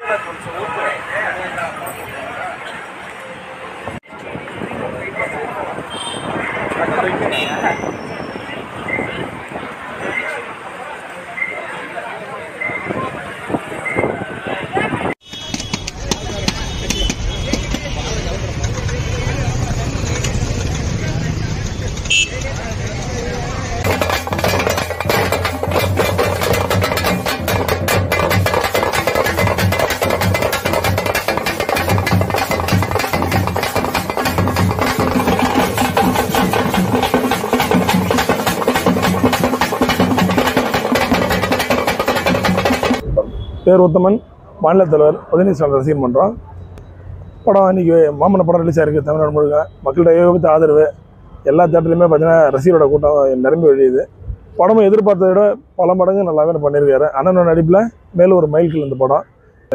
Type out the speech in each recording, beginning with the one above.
பேர் உத்தமன் மாநில தலைவர் உதயநிதி ஸ்டாலின் ரசிகர் மன்றம் படம் இன்னைக்கு மாமன படம் ரிலீஸ் ஆயிருக்கு தமிழ்நாடு முழுக்க மக்கள்கிட்ட ஏகபத்த ஆதரவு எல்லா தேட்டர்லையுமே பார்த்தீங்கன்னா ரசிகரோட கூட்டம் நிரம்பி வழியுது படமும் எதிர்பார்த்ததை விட பல மடங்கு நல்லாவே பண்ணியிருக்காரு அண்ணனோட நடிப்பில் மேலும் ஒரு மைல்கல் இந்த படம்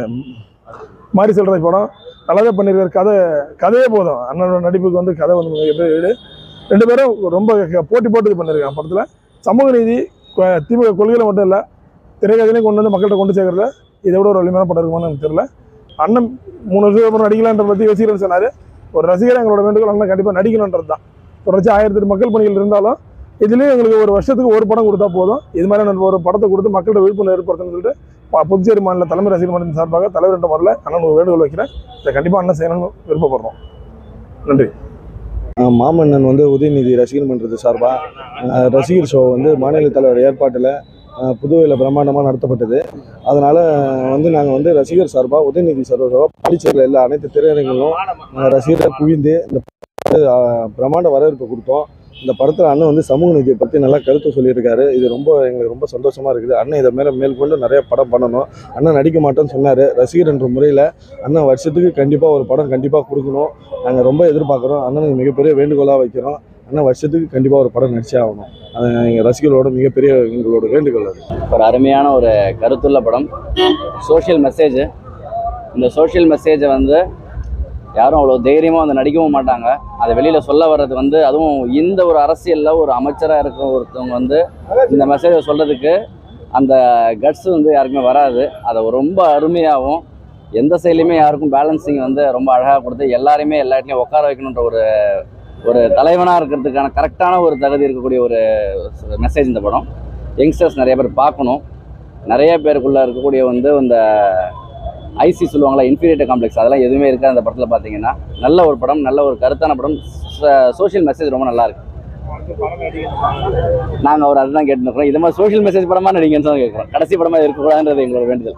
மாரி செல்வராஜ் படம் நல்லாவே பண்ணியிருக்காரு கதை கதையே போதும் அண்ணனோட நடிப்புக்கு வந்து கதை வந்து மிகப்பெரிய வீடு ரெண்டு பேரும் ரொம்ப க- போட்டி போட்டு இது பண்ணியிருக்காங்க படத்தில் சமூக நீதி கொ- திமுக கொள்கையில் மட்டும் இல்லை திரைக்கதையிலையும் கொண்டு வந்து மக்கள்கிட்ட கொண்டு சேர்க்கறதுல இதை விட ஒரு வலிமையான படம் இருக்குமான்னு எனக்கு தெரியல அண்ணன் மூணு வருஷத்துக்கு அப்புறம் நடிக்கலான்ற பற்றி யோசிக்கிறேன்னு சொன்னார் ஒரு ரசிகர் எங்களோட வேண்டுகோள் அண்ணன் கண்டிப்பாக நடிக்கணுன்றது தான் தொடர்ச்சி ஆயிரத்தி எட்டு மக்கள் பணிகள் இருந்தாலும் இதுலேயும் எங்களுக்கு ஒரு வருஷத்துக்கு ஒரு படம் கொடுத்தா போதும் இது மாதிரி நம்ம ஒரு படத்தை கொடுத்து மக்கள்கிட்ட விழிப்புணர்வு ஏற்படுத்தணும்னு சொல்லிட்டு ப- புதுச்சேரி மாநில தலைமை ரசிகர் மன்றத்தின் சார்பாக தலைவர் என்ற முறையில் அண்ணன் ஒரு வேண்டுகோள் வைக்கிறேன் இதை கண்டிப்பாக அண்ணன் செய்யணும்னு விருப்பப்படுறோம் நன்றி ஆஹ் மாமன்னன் வந்து உதயநிதி ரசிகர் மன்றது சார்பாக ரசிகர் ஷோ வந்து மாநில தலைவர் ஏற்பாட்டில் புதுவையில் பிரம்மாண்டமாக நடத்தப்பட்டது அதனால் வந்து நாங்கள் வந்து ரசிகர் சார்பாக உதயநிதி சார்பாக பாண்டிச்சேரியில் எல்லா அனைத்து திரையரங்குகளும் நாங்கள் ரசிகரை குவிந்து இந்த படத்துக்கு, ஆஹ் பிரம்மாண்ட வரவேற்பு கொடுத்தோம் இந்த படத்தில் அண்ணன் வந்து சமூக நீதியை பற்றி நல்லா கருத்து சொல்லியிருக்காரு இது ரொம்ப எங்களுக்கு ரொம்ப சந்தோஷமாக இருக்குது அண்ணன் இதை மேலே மேற்கொண்டு நிறைய படம் பண்ணணும் அண்ணன் நடிக்க மாட்டேன்னு சொன்னார் ரசிகர் என்ற முறையில் அண்ணன் வருஷத்துக்கு கண்டிப்பாக ஒரு படம் கண்டிப்பாக கொடுக்கணும் நாங்கள் ரொம்ப எதிர்பார்க்குறோம் அண்ணனுக்கு மிகப்பெரிய வேண்டுகோளாக வைக்கிறோம் அண்ணன் வருஷத்துக்கு கண்டிப்பாக ஒரு படம் நடிச்சே ஆகணும் அது எங்கள் ரசிகர்களோட மிகப்பெரிய எங்களோட வேண்டுகோள் அது ஒரு அருமையான ஒரு கருத்துள்ள படம் சோஷியல் மெசேஜ் இந்த சோஷியல் மெசேஜை வந்து யாரும் அவ்வளோ தைரியமாக வந்து நடிக்கவும் மாட்டாங்க அதை வெளியில் சொல்ல வர்றது வந்து அதுவும் இந்த ஒரு அரசியலில் ஒரு அமைச்சராக இருக்க ஒருத்தவங்க வந்து இந்த மெசேஜை சொல்கிறதுக்கு அந்த கட்ஸ் வந்து யாருக்குமே வராது அதை ரொம்ப அருமையாகவும் எந்த சைட்லையுமே யாருக்கும் பேலன்சிங் வந்து ரொம்ப அழகாக கொடுத்து எல்லாரையுமே எல்லா இடத்துலையும் உட்கார வைக்கணுன்ற ஒரு ஒரு தலைவனாக இருக்கிறதுக்கான கரெக்டான ஒரு தகுதி இருக்கக்கூடிய ஒரு மெசேஜ் இந்த படம் யங்ஸ்டர்ஸ் நிறைய பேர் பார்க்கணும் நிறைய பேருக்குள்ளே இருக்கக்கூடிய வந்து இந்த ஐசி சொல்லுவாங்களா இன்ஃபீரியேட்டர் காம்ப்ளெக்ஸ் அதெல்லாம் எதுவுமே இருக்காது அந்த படத்தில் பார்த்தீங்கன்னா நல்ல ஒரு படம் நல்ல ஒரு கருத்தான படம் சோஷியல் மெசேஜ் ரொம்ப நல்லா இருக்கு நாங்கள் அவர் அதுதான் கேட்டுருக்கோம் இது மாதிரி சோஷியல் மெசேஜ் படமாக நடிங்கன்னு தான் கேட்குறோம் கடைசி படமாக இருக்கக்கூடாதுன்றது எங்களோட வேண்டுதல்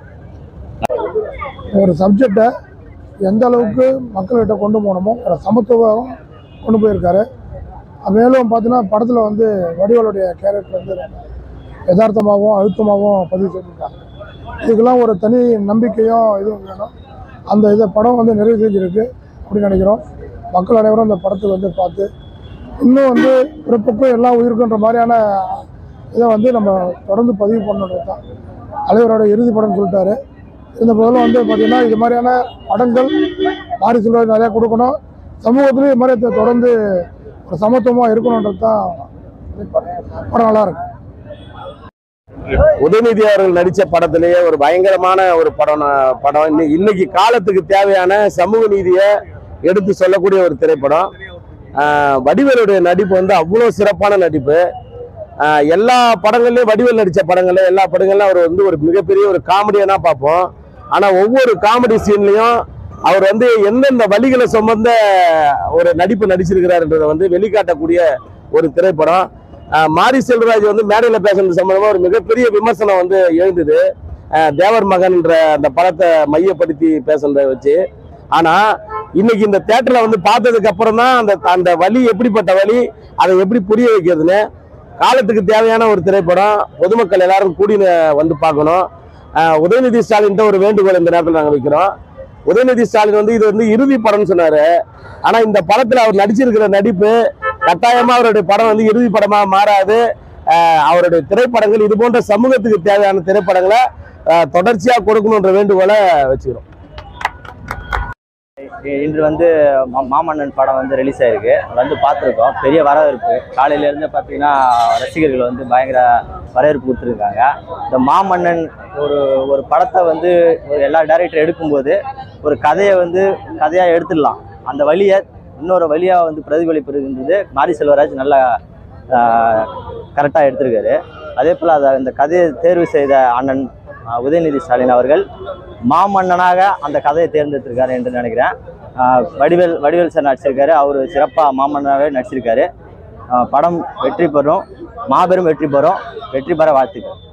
ஒரு சப்ஜெக்டை எந்த அளவுக்கு மக்கள்கிட்ட கொண்டு போகணுமோ ஒரு சமத்துவம் கொண்டு போயிருக்காரு மேலும் பார்த்தீங்கன்னா படத்தில் வந்து வடிவலுடைய கேரக்டர் வந்து ரொம்ப யதார்த்தமாகவும் அழுத்தமாகவும் பதிவு செஞ்சுருக்காங்க இதுக்கெல்லாம் ஒரு தனி நம்பிக்கையும் இதுவும் வேணும் அந்த இதை படம் வந்து நிறைவு செஞ்சிருக்கு அப்படின்னு நினைக்கிறோம் மக்கள் அனைவரும் அந்த படத்தை வந்து பார்த்து இன்னும் வந்து பிறப்புக்கும் எல்லாம் உயிருக்குன்ற மாதிரியான இதை வந்து நம்ம தொடர்ந்து பதிவு பண்ணணும் தான் தலைவரோட இறுதி படம்னு சொல்லிட்டாரு இந்த போதிலும் வந்து பார்த்தீங்கன்னா இது மாதிரியான படங்கள் மாறி செல்வது நிறையா கொடுக்கணும் சமூகத்திலையும் இது மாதிரி தொ- தொடர்ந்து ஒரு சமத்துவமாக இருக்கணுன்றது தான் படம் நல்லா இருக்கு உதயநிதி அவர்கள் நடிச்ச படத்திலேயே ஒரு பயங்கரமான ஒரு படம் படம் இன்னை- இன்னைக்கு காலத்துக்கு தேவையான சமூக நீதியை எடுத்து சொல்லக்கூடிய ஒரு திரைப்படம் ஆஹ் வடிவேலுடைய நடிப்பு வந்து அவ்வளோ சிறப்பான நடிப்பு ஆஹ் எல்லா படங்கள்லயும் வடிவேல் நடிச்ச படங்கள்ல எல்லா படங்கள்ல அவர் வந்து ஒரு மிகப்பெரிய ஒரு காமெடியனா பார்ப்போம் ஆனா ஒவ்வொரு காமெடி சீன்லயும் அவர் வந்து எந்தெந்த வழிகளை சுமந்த ஒரு நடிப்பு நடிச்சிருக்கிறாருன்றதை வந்து வெளிக்காட்டக்கூடிய ஒரு திரைப்படம் ஆஹ் மாரி செல்வராஜ் வந்து மேடையில் பேசுறது சம்பந்தமா ஒரு மிகப்பெரிய விமர்சனம் வந்து எழுந்தது ஆஹ் தேவர் மகன்ன்ற அந்த படத்தை மையப்படுத்தி பேசுறத வச்சு ஆனா இன்னைக்கு இந்த தேட்டர்ல வந்து பார்த்ததுக்கு அப்புறம் தான் அந்த அந்த வலி எப்படிப்பட்ட வலி அதை எப்படி புரிய வைக்கிறதுன்னு காலத்துக்கு தேவையான ஒரு திரைப்படம் பொதுமக்கள் எல்லாரும் கூடி ந- வந்து பார்க்கணும் ஆஹ் உதயநிதி ஸ்டாலின் ஒரு வேண்டுகோள் இந்த நேரத்தில் நாங்கள் வைக்கிறோம் உதயநிதி ஸ்டாலின் வந்து இது வந்து இறுதி படம்னு சொன்னாரு ஆனா இந்த படத்துல அவர் நடிச்சிருக்கிற நடிப்பு கட்டாயமா அவருடைய படம் வந்து இறுதி படமா மாறாது ஆஹ் அவருடைய திரைப்படங்கள் இது போன்ற சமூகத்துக்கு தேவையான திரைப்படங்களை ஆஹ் தொடர்ச்சியா கொடுக்கணுன்ற வேண்டுகோளை வச்சுக்கிறோம் இ- இன்று வந்து மா- மாமன்னன் படம் வந்து ரிலீஸ் ஆயிருக்கு அது வந்து பார்த்துருக்கோம் பெரிய வரவேற்பு காலையில இருந்து பார்த்தீங்கன்னா ரசிகர்கள் வந்து பயங்கர வரவேற்பு கொடுத்துருக்காங்க இந்த மாமன்னன் ஒரு ஒரு படத்தை வந்து ஒரு எல்லா டேரக்டர் எடுக்கும்போது ஒரு கதையை வந்து கதையாக எடுத்துடலாம் அந்த வழியை இன்னொரு வழியாக வந்து பிரதிபலிப்பிருக்கின்றது மாரி செல்வராஜ் நல்லா கரெக்டாக எடுத்திருக்காரு அதே போல் அதை அந்த கதையை தேர்வு செய்த அண்ணன் ஆஹ், உதயநிதி ஸ்டாலின் அவர்கள் மாமன்னனாக அந்த கதையை தேர்ந்தெடுத்திருக்காரு என்று நினைக்கிறேன் ஆஹ், வடிவேல் வடிவேல் சார் நடிச்சிருக்காரு அவர் சிறப்பாக மாமன்னனாகவே நடிச்சிருக்காரு ஆஹ், படம் வெற்றி பெறும் மாபெரும் வெற்றி பெறும் வெற்றி பெற வாழ்த்துக்கள்